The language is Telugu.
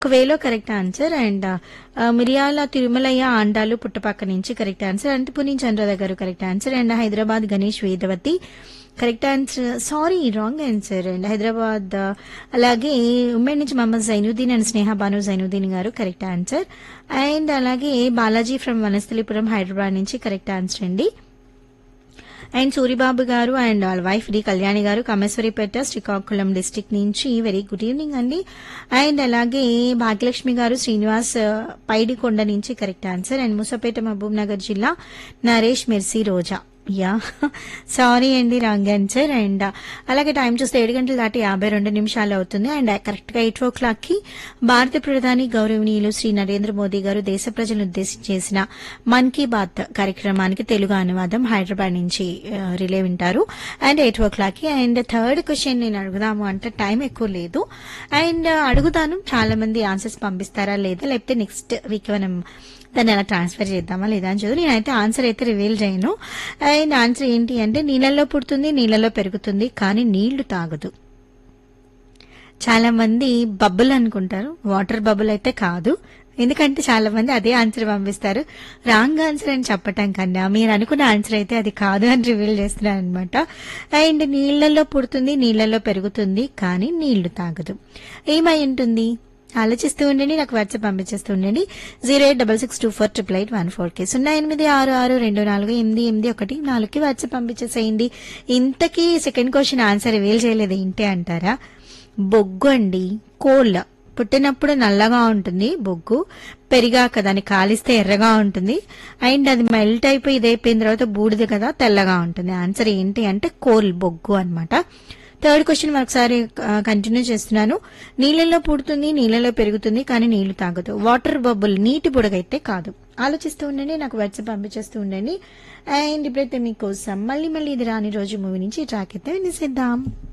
ఒక వేలో కరెక్ట్ ఆన్సర్ అండ్ మిరియాల తిరుమలయ్య ఆండాలు పుట్టపక్క నుంచి కరెక్ట్ ఆన్సర్ అనంతపూర్ నుంచి Anuradha garu correct answer and Hyderabad Ganesh Vedavathi correct answer sorry wrong answer and Hyderabad ఆ, అలాగే ఉమ్మడి నుంచి Mohammed Zainuddin and Sneha Banu Zainuddin garu correct answer and అలాగే బాలాజీ ఫ్రమ్ వనస్థలిపురం హైదరాబాద్ నుంచి కరెక్ట్ ఆన్సర్ అండి అండ్ సూరిబాబు గారు అండ్ వాళ్ళ wife D Kalyani garu Kameswaripeta Srikakulam district నుంచి వెరీ గుడ్ ఈవినింగ్ అండి అండ్ అలాగే భాగ్యలక్ష్మి గారు శ్రీనివాస్ ఆ, పైడికొండ నుంచి correct answer and Musapeta Mahabub Nagar జిల్లా నరేష్ మిర్సి రోజా యా సారీ అండి రాంగ్ ఆన్సర్ అండ్ అలాగే టైం చూస్తే ఏడు గంటలు దాటి యాభై రెండు నిమిషాలు అవుతుంది అండ్ కరెక్ట్ గా ఎయిట్ ఓ క్లాక్ కి భారత ప్రధాని గౌరవనీయులు శ్రీ నరేంద్ర మోదీ గారు దేశ ప్రజలను ఉద్దేశించి చేసిన మన్ కీ బాత్ కార్యక్రమానికి తెలుగు అనువాదం హైదరాబాద్ నుంచి ఆ, రిలే వింటారు అండ్ ఎయిట్ ఓ క్లాక్ కి అండ్ థర్డ్ క్వశ్చన్ నేను అడుగుదాము అంటే టైం ఎక్కువ లేదు అండ్ అడుగుతాను చాలా మంది ఆన్సర్స్ పంపిస్తారా లేదా లేకపోతే నెక్స్ట్ వీక్ మనం దాన్ని ఎలా ట్రాన్స్ఫర్ చేద్దామా లేదా అని చదువు నేనైతే ఆన్సర్ అయితే రివీల్ చేయను అండ్ ఆన్సర్ ఏంటి అంటే నీళ్ళల్లో పుడుతుంది నీళ్ళలో పెరుగుతుంది కానీ నీళ్లు తాగదు చాలా మంది బబుల్ అనుకుంటారు వాటర్ బబుల్ అయితే కాదు ఎందుకంటే చాలా మంది అదే ఆన్సర్ పంపిస్తారు రాంగ్ ఆన్సర్ అని చెప్పటం కన్నా మీరు అనుకున్న ఆన్సర్ అయితే అది కాదు అని రివీల్ చేస్తున్నారు అనమాట అండ్ నీళ్లలో పుడుతుంది నీళ్లలో పెరుగుతుంది కానీ నీళ్లు తాగదు ఏమై ఉంటుంది ఆలోచిస్తూ ఉండండి నాకు వాట్సాప్ పంపించేస్తూ ఉండండి zero eight double six two four triple eight one four కి సున్నా ఎనిమిది ఆరు ఆరు రెండు నాలుగు ఎనిమిది ఎనిమిది ఒకటి నాలుగుకి వాట్సాప్ పంపించేసేయండి ఇంతకీ సెకండ్ క్వశ్చన్ ఆన్సర్ రివీల్ చేయలేదు ఏంటి అంటారా బొగ్గు అండి కోల్ పుట్టినప్పుడు నల్లగా ఉంటుంది బొగ్గు పెరిగాక దాన్ని కాలిస్తే ఎర్రగా ఉంటుంది అండ్ అది మెల్ట్ అయిపోయి ఇదైపోయిన తర్వాత బూడిద కదా తెల్లగా ఉంటుంది ఆన్సర్ ఏంటి అంటే కోల్ బొగ్గు అన్నమాట థర్డ్ క్వశ్చన్ మరొకసారి కంటిన్యూ చేస్తున్నాను నీళ్ళలో పుడుతుంది నీళ్ళలో పెరుగుతుంది కానీ నీళ్లు తాగదు వాటర్ బబుల్ నీటి బుడగైతే కాదు ఆలోచిస్తూ ఉండండి నాకు వాట్సాప్ పంపించేస్తూ ఉండండి అండ్ ఇప్పుడైతే మీకోసం మళ్ళీ మళ్ళీ ఇది రాని రోజు మూవీ నుంచి ట్రాక్ అయితే వినిసేద్దాం